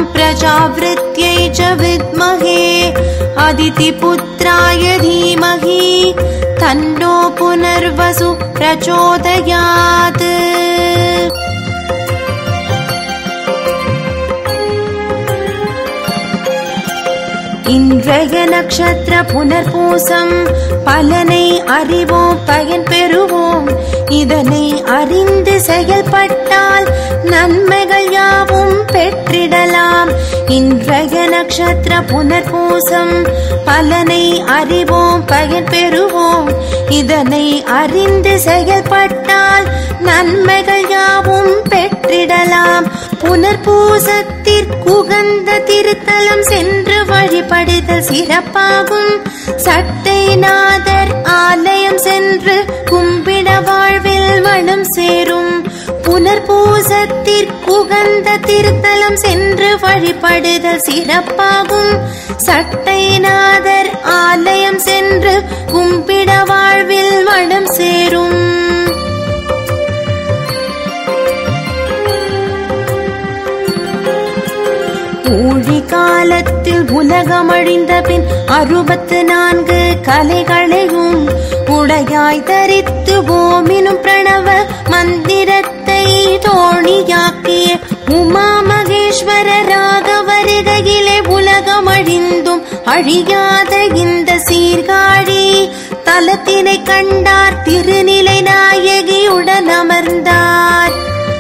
प्रजावृत्यै च विद्महे अदितिपुत्राय धीमहि तन्नो पुनर्वसु प्रचोदयात् இன்றைய நட்சத்திர புனர்பூசம் பலனை அறிவோம் பயன் பெறுவோம் இதனை அறிந்து செயல்பட்டால் நன்மைகள் யாவும் பெற்றிடலாம் இன்றைய நட்சத்திர புனர்பூசம் பலனை அறிவோம் பயன் பெறுவோம் இதனை அறிந்து செயல்பட்டால் நன்மைகள் யாவும் பெற்றிடலாம் புனர்பூசத்திற்குகந்த திருத்தலம் சென்று வழிபடுதல் சிறப்பாகும் சட்டைநாதர் ஆலயம் சென்று கும்பிட வாழ்வில் வளம் சேரும் புனர்பூசத்திற்குகந்த திருத்தலம் சென்று வழிபடுதல் சிறப்பாகும் சட்டைநாதர் ஆலயம் சென்று கும்பிட வாழ்வில் வளம் சேரும் ஊழி காலத்தில் உலகம் அழிந்த பின் அறுபத்து நான்கு கலைகளையும் உடையாய் தரித்து ஓமினும் பிரணவ மந்திரத்தை தோணியாக்கிய உமா மகேஸ்வர ராக வருகையிலே உலகம் அழிந்தும் அழியாத இந்த சீர்காழி தலத்தினை கண்டார் திருநிலை நாயகியுடன் அமர்ந்தார்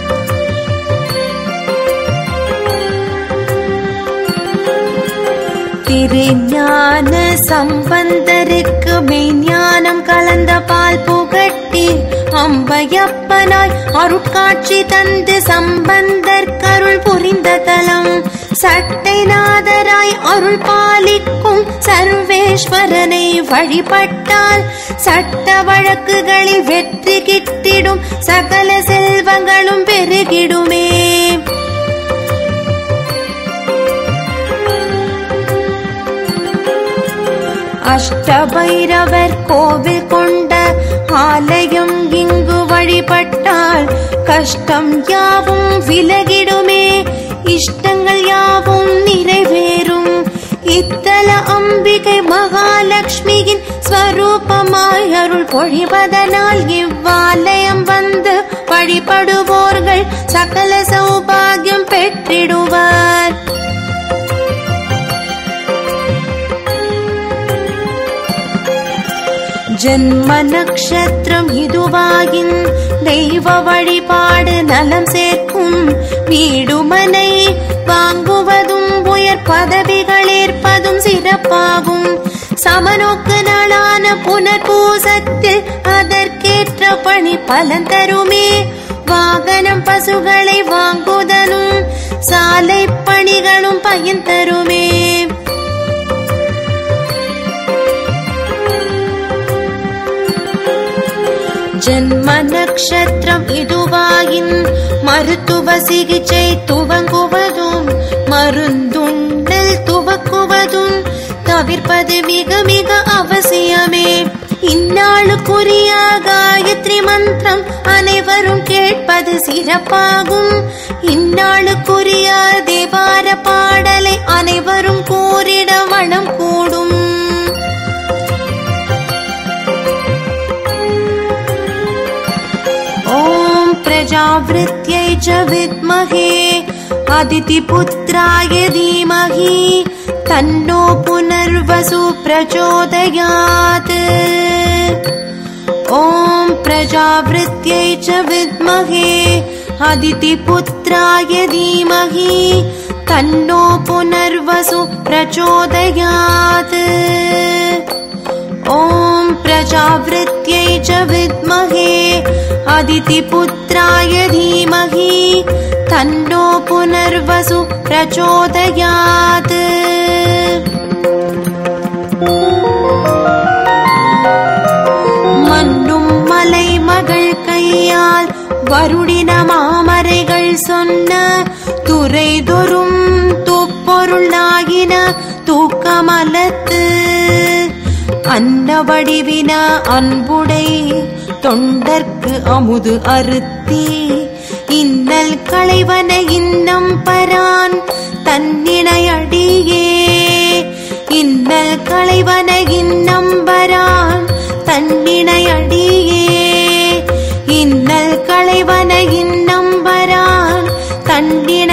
திருஞான சம்பந்தருக்கு மெய்ஞானம் கலந்த பால் புகட்டி அம்பையப்பனாய் அருட்காட்சி தந்து சம்பந்தர் கருள் புரிந்த தலம் சட்டைநாதராய் அருள் பாலிக்கும் சர்வேஸ்வரனை வழிபட்டால் சட்ட வழக்குகளில் வெற்றி கிட்டிடும் சகல செல்வங்களும் பெருகிடுமே அஷ்டபைரவர் கோவில் கொண்ட ஆலயம் இங்கு வழிபட்டால் கஷ்டம் யாவும் விலகிடுமே இஷ்டங்கள் யாவும் நிறைவேறும் இத்தல அம்பிகை மகாலட்சுமியின் ஸ்வரூபமாய் அருள் பொழிவதனால் இவ்வாலயம் வந்து வழிபடுவோர்கள் சகல சௌபாகியம் பெற்றிடுவர் ஜென்ம நட்சத்திரம் இதுவாயின் தெய்வ வழிபாடு நலம் சேர்க்கும் வீடுமனை வாங்குவதும் உயர் பதவிகள் ஏற்பதும் சிறப்பாகும் சமநோக்கு நாளான புனர்பூசத்தில் அதற்கேற்ற பணி பலன் தருமே வாகனம் பசுகளை வாங்குதலும் சாலை பணிகளும் பயன் தருமே ஜென்ம நட்சத்திரம் இதுவாயின் மருத்துவ சிகிச்சை துவங்குவதும் மருந்துண்டல் துவக்குவதும் தவிர்ப்பது மிக மிக அவசியமே இந்நாளுக்குரிய காயத்ரி மந்திரம் அனைவரும் கேட்பது சிறப்பாகும் இந்நாளுக்குரிய தேவார பாடலை அனைவரும் கூறிட வளம் கூடும் ॐ प्रजावृत्यै च विद्महे अदितिपुत्राय धीमहि तन्नो पुनर्वसु प्रचोदयात् ॐ प्रजावृत्यै च विद्महे अदितिपुत्राय धीमहि तन्नो पुनर्वसु प्रचोदयात् ॐ प्रजावृत्यै च विद्महे अदितिपुत्राय धीमहि तन्नो पुनर्वसु प्रचोदयात् மண்ணும் மலை மகள் கையால் வருடின மாமரைகள் சொன்ன துறைதொரும் துப்பொருளாகின தூக்கமலத்து அன்ன வடிவின அன்புடை தொண்டர்க்கு அமுது அறுத்தி இன்னல் களைவன இன்னம் பரான் தன் இன்னல் களைவன இன்னம்பரான் தன்னினை அடியே இன்னல் களைவன இன்னம்பரான் தன்னினை